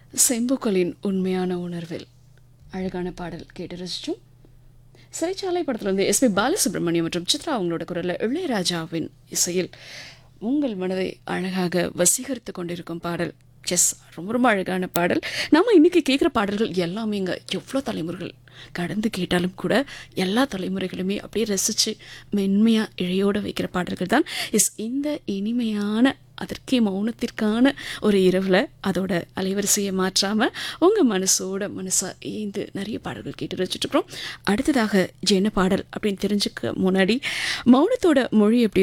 செம்புக்களின் உண்மையான உணர்வில் அழகான பாடல் கேட்டு ரசிச்சோம் சிறைச்சாலை படத்தில் வந்து எஸ்பி பாலசுப்ரமணியம் மற்றும் சித்ரா அவங்களோட குரலில் இளையராஜாவின் இசையில் உங்கள் மனதை அழகாக வசீகரித்து கொண்டிருக்கும் பாடல் எஸ் ரொம்ப ரொம்ப அழகான பாடல் நம்ம இன்னைக்கு கேட்குற பாடல்கள் எல்லாமே இங்கே எவ்வளோ தலைமுறைகள் கடந்து கேட்டாலும் கூட எல்லா தலைமுறைகளுமே அப்படியே ரசித்து மென்மையாக இழையோடு வைக்கிற பாடல்கள் தான் எஸ் இந்த இனிமையான அதற்கே மௌனத்திற்கான ஒரு இரவில் அதோட அலைவரிசையை மாற்றாமல் உங்கள் மனசோட மனசாக ஏந்து நிறைய பாடல்கள் கேட்டு ரசிச்சுட்ருக்குறோம் அடுத்ததாக என்ன பாடல் அப்படின்னு தெரிஞ்சுக்க முன்னாடி மௌனத்தோட மொழி எப்படி